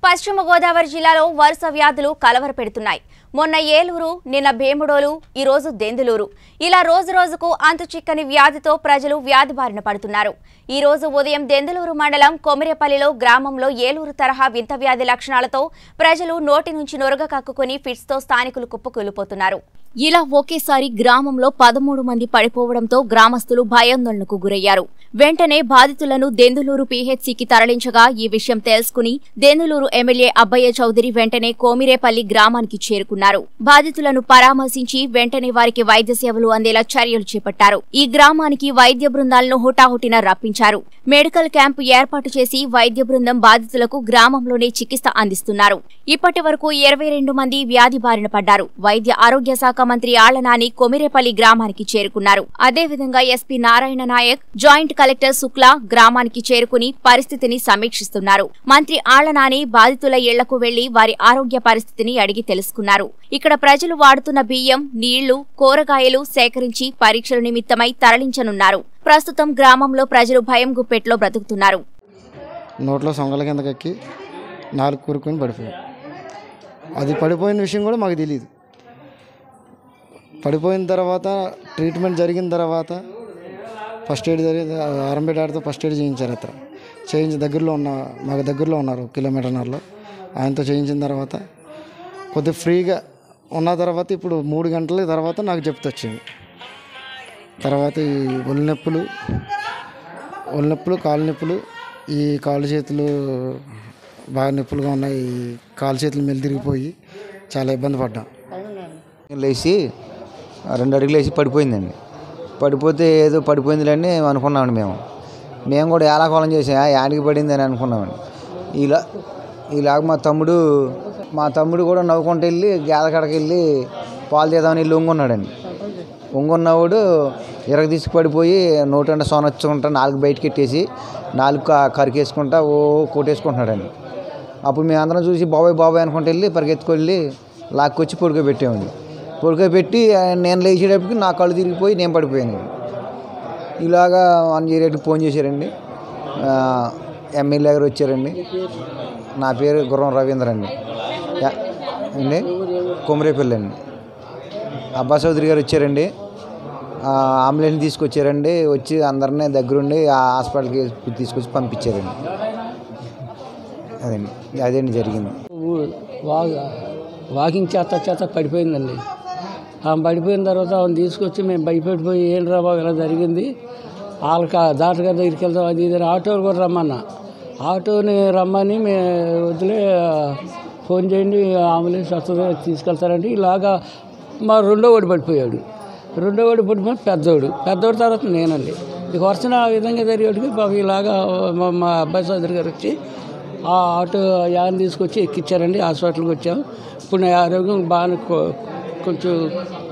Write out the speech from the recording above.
పశ్చిమ గోదావరి జిల్లాలో వరుస వ్యాధులు కలవరపెడుతున్నాయి మొన్న ఏలూరు నిన్న భీముడోలు ఈ రోజు దెందులూరు ఇలా రోజు రోజుకు అంతు చిక్కని వ్యాధితో ప్రజలు వ్యాధి బారిన పడుతున్నారు ఈ రోజు ఉదయం దెందులూరు మండలం కొమిరేపల్లిలో గ్రామంలో ఏలూరు తరహా వింత వ్యాధి లక్షణాలతో ప్రజలు నోటి నుంచి నొరగ కక్కుకుని ఫిట్స్తో స్థానికులు కుప్పకూలిపోతున్నారు ఇలా ఒకేసారి గ్రామంలో పదమూడు మంది పడిపోవడంతో గ్రామస్తులు భయాందోళనకు గురయ్యారు వెంటనే బాధితులను దెందులూరు పీహెచ్సీకి తరలించగా ఈ విషయం తెలుసుకుని దెందులూరు ఎమ్మెల్యే అబ్బయ్య చౌదరి వెంటనే కోమిరేపల్లి గ్రామానికి చేరుకున్నారు బాధితులను పరామర్శించి వెంటనే వారికి వైద్య సేవలు అందేలా చర్యలు చేపట్టారు ఈ గ్రామానికి వైద్య బృందాలను హుటాహుటిన రప్పించారు మెడికల్ క్యాంపు ఏర్పాటు చేసి వైద్య బృందం బాధితులకు గ్రామంలోనే చికిత్స అందిస్తున్నారు ఇప్పటి వరకు ఇరవై రెండు మంది వ్యాధి బారిన పడ్డారు వైద్య ఆరోగ్య శాఖ మంత్రి ఆళ్లనాని కొమిరేపల్లి గ్రామానికి చేరుకున్నారు అదేవిధంగా SP Narayana Nayak joint collector Shukla గ్రామానికి చేరుకుని పరిస్థితిని సమీక్షిస్తున్నారు మంత్రి ఆళ్లనాని బాధితుల ఇళ్లకు వెళ్లి వారి ఆరోగ్య పరిస్థితిని అడిగి తెలుసుకున్నారు ఇక్కడ ప్రజలు వాడుతున్న బియ్యం నీళ్లు కూరగాయలు సేకరించి పరీక్షల నిమిత్తమై తరలించనున్నారు ప్రస్తుతం గ్రామంలో ప్రజలు భయం గుప్పెట్లో బ్రతుకుతున్నారు నోట్లో సొంగల కింద కక్కి నాలుగు కూరుకొని పడిపోయాం అది పడిపోయిన విషయం కూడా మాకు తెలియదు పడిపోయిన తర్వాత ట్రీట్మెంట్ జరిగిన తర్వాత ఫస్ట్ ఎయిడ్ జరిగి ఆరంభేటాడితో ఫస్ట్ ఎయిడ్ చేయించారు అతను చేయించి దగ్గరలో ఉన్న మాకు దగ్గరలో ఉన్నారు కిలోమీటర్నర్లో ఆయనతో చేయించిన తర్వాత కొద్దిగా ఫ్రీగా ఉన్న తర్వాత ఇప్పుడు మూడు గంటల తర్వాత నాకు చెప్తే వచ్చింది తర్వాత ఈ ఒళ్ళు నొప్పులు ఒళ్ళు నొప్పులు కాళ్ళు నొప్పులు ఈ కాళ్ళు చేతులు బాగా నొప్పులుగా ఉన్నాయి ఈ కాళ్ళు చేతులు మెలితిరిగిపోయి చాలా ఇబ్బంది పడ్డాం లేచి రెండు అడుగులు వేసి పడిపోయిందండి పడిపోతే ఏదో పడిపోయిందిలేని అనుకున్నామండి మేము మేము కూడా ఏలాకోలం చేసాం యాడికి పడింది అని అనుకున్నామండి ఇలా ఇలాగ మా తమ్ముడు మా తమ్ముడు కూడా నవ్వుకుంటూ వెళ్ళి గేద కడకి వెళ్ళి పాలు తీద్దామని వెళ్ళి ఒంగున్నాడండి ఒంగున్నవాడు ఇరగ తీసి పడిపోయి నోటంటే సొనొచ్చుకుంటా నాలుగు బయటకి ఎట్టేసి నాలుగు క- కరికేసుకుంటా ఓ కొట్టేసుకుంటున్నాడండి అప్పుడు మేము అందరం చూసి బాబాయ్ బాబాయ్ అనుకుంటూ వెళ్ళి పరిగెత్తుకెళ్ళి లాక్కొచ్చి పొడికోబెట్టామండి పొడికోబెట్టి నేను లేచేటప్పటికి నా కళ్ళు తిరిగిపోయి నేను పడిపోయాను ఇలాగా వన్ జీరో ఎయిట్కి ఫోన్ చేశారండి ఆ, ఎమ్మెల్యే గారు వచ్చారండి నా పేరు గుర్రం రవీంద్ర అండి యా- అండి కొమరేపల్లి అండి అబ్బా చౌదరి గారు వచ్చారండి ఆ, అంబులెన్స్ తీసుకొచ్చారండి వచ్చి అందరినీ దగ్గరుండి ఆ హాస్పిటల్కి తీసుకొచ్చి పంపించారండి అదండి అదండి జరిగింది ఊ- వాక్ వాకింగ్ చేత చేత పడిపోయిందండి ఆమె పడిపోయిన తర్వాత ఆమెను తీసుకొచ్చి మేము భయపడిపోయి ఏం రా బాబు ఇలా జరిగింది వాళ్ళకి ఆ డాక్టర్ గారి దగ్గరికి వెళ్తాం అది ఇది అని ఆటోలు కూడా రమ్మన్నా ఆటోని రమ్మని మేము వదిలే ఫోన్ చేయండి అంబులెన్స్ వస్తుంది తీసుకెళ్తారండి ఇలాగా మా రెండో వాడు పడిపోయాడు రెండో వాడు పడిపోయి పెద్దోడు పెద్దోడు తర్వాత నేనండి ఇక వరుసన ఆ విధంగా జరిగేటికి పాపం ఇలాగా మా- మా అబ్బాయి సోదరి గారు వచ్చి ఆ ఆటో యాన్ తీసుకొచ్చి ఎక్కించారండి హాస్పిటల్కి వచ్చాం ఇప్పుడు నా ఆరోగ్యం బాగా కొ- కొంచెం